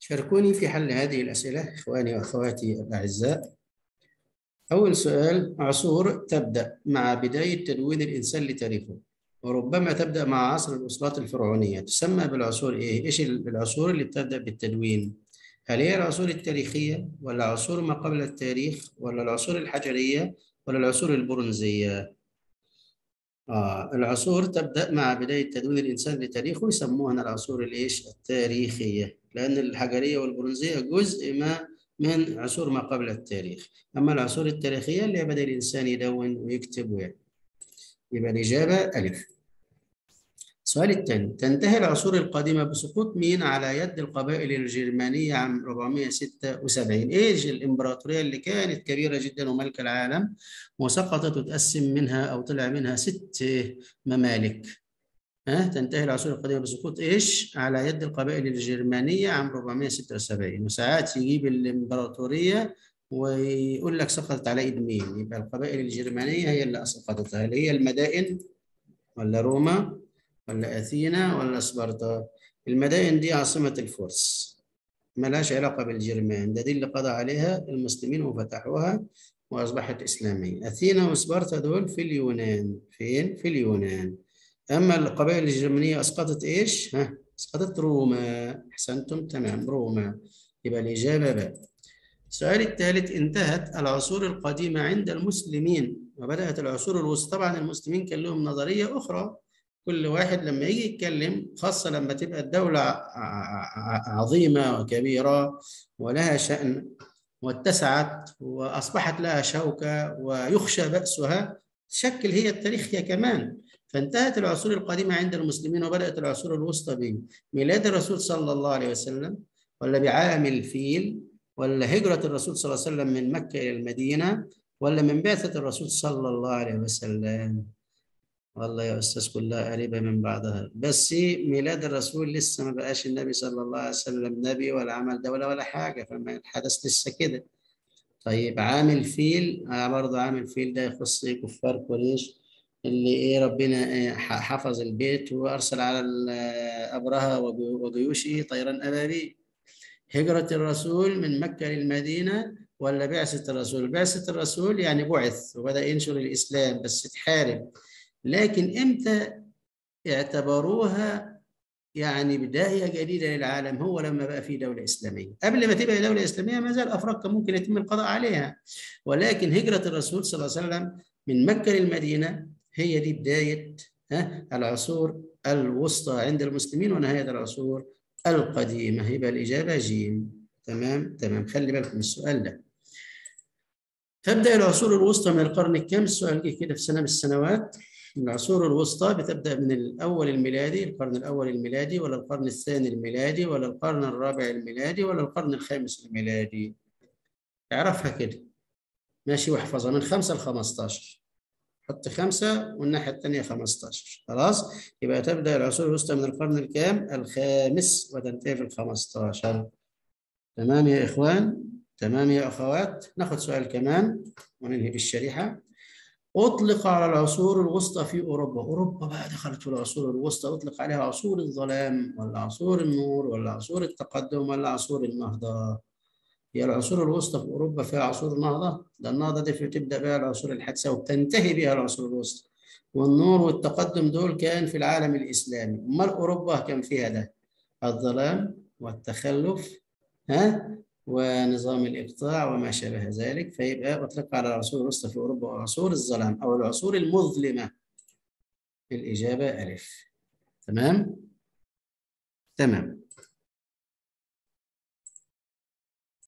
شاركوني في حل هذه الأسئلة إخواني وأخواتي الأعزاء أول سؤال عصور تبدأ مع بداية تدوين الإنسان لتاريخه وربما تبدأ مع عصر الأسرات الفرعونية تسمى بالعصور إيه؟ إيش العصور اللي بتبدأ بالتدوين؟ هل هي العصور التاريخية ولا عصور ما قبل التاريخ ولا العصور الحجرية ولا العصور البرونزية؟ آه العصور تبدأ مع بداية تدوين الإنسان لتاريخه يسموها العصور الإيش؟ التاريخية لأن الحجرية والبرونزية جزء ما من عصور ما قبل التاريخ أما العصور التاريخية اللي بدأ الإنسان يدون ويكتب ويعمل يبقى الإجابة ألف السؤال الثاني تنتهي العصور القديمة بسقوط مين على يد القبائل الجرمانية عام 476 إيش الإمبراطورية اللي كانت كبيرة جدا وملك العالم وسقطت وتقسم منها أو طلع منها ست ممالك ها تنتهي العصور القديمة بسقوط إيش على يد القبائل الجرمانية عام 476 وساعات يجيب الإمبراطورية ويقول لك سقطت على ايد مين؟ يبقى القبائل الجرمانيه هي اللي اسقطتها، هل هي المدائن ولا روما ولا اثينا ولا سبارتا؟ المدائن دي عاصمه الفرس. ملهاش علاقه بالجرمان، ده دي اللي قضى عليها المسلمين وفتحوها واصبحت اسلاميه. اثينا وسبارتا دول في اليونان، فين؟ في اليونان. اما القبائل الجرمانيه اسقطت ايش؟ ها؟ اسقطت روما، احسنتم تمام روما. يبقى الاجابه بقى. السؤال الثالث انتهت العصور القديمة عند المسلمين وبدأت العصور الوسطى طبعا المسلمين كان لهم نظرية أخرى كل واحد لما يجي يتكلم خاصة لما تبقى الدولة عظيمة وكبيرة ولها شأن واتسعت وأصبحت لها شوكة ويخشى بأسها تشكل هي التاريخ هي كمان فانتهت العصور القديمة عند المسلمين وبدأت العصور الوسطى بميلاد الرسول صلى الله عليه وسلم ولا بعالم الفيل ولا هجرة الرسول صلى الله عليه وسلم من مكة إلى المدينة ولا من بعثة الرسول صلى الله عليه وسلم والله يا أستاذ كلها قريبة من بعضها بس ميلاد الرسول لسه ما بقاش النبي صلى الله عليه وسلم نبي ولا عمل دولة ولا حاجة فما الحدث لسه كده طيب عامل فيل آه برضه عامل فيل ده يخص كفار قريش اللي ايه ربنا حفظ البيت وارسل على ابرهه وجيوشه طيران ابابيل هجرة الرسول من مكة للمدينة ولا بعثة الرسول؟ بعثة الرسول يعني بعث وبدأ ينشر الإسلام بس تحارب لكن إمتى اعتبروها يعني بداية جديدة للعالم هو لما بقى في دولة إسلامية قبل ما تبقى دولة إسلامية ما زال أفراد كان ممكن يتم القضاء عليها ولكن هجرة الرسول صلى الله عليه وسلم من مكة للمدينة هي دي بداية العصور الوسطى عند المسلمين ونهاية العصور القديمة يبقى الإجابة جيم تمام تمام خلي بالكم من السؤال ده تبدأ العصور الوسطى من القرن الكام السؤال جه كده في سنة من السنوات العصور الوسطى بتبدأ من الأول الميلادي القرن الأول الميلادي ولا القرن الثاني الميلادي ولا القرن الرابع الميلادي ولا القرن الخامس الميلادي اعرفها كده ماشي واحفظها من خمسة ل 15 حط خمسة والناحية الثانية 15 خلاص يبقى تبدأ العصور الوسطى من القرن الكام الخامس وتنتهي في ال 15 تمام يا إخوان تمام يا أخوات ناخد سؤال كمان وننهي بالشريحة أطلق على العصور الوسطى في أوروبا أوروبا بقى دخلت في العصور الوسطى أطلق عليها عصور الظلام ولا عصور النور ولا عصور التقدم ولا عصور النهضة هي العصور الوسطى في اوروبا فيها عصور نهضه ده النهضه دي بتبدا بها العصور الحادثه وبتنتهي بها العصور الوسطى والنور والتقدم دول كان في العالم الاسلامي امال اوروبا كان فيها ده الظلام والتخلف ها ونظام الاقطاع وما شابه ذلك فيبقى اطلق على العصور الوسطى في اوروبا عصور الظلام او العصور المظلمه الاجابه الف تمام تمام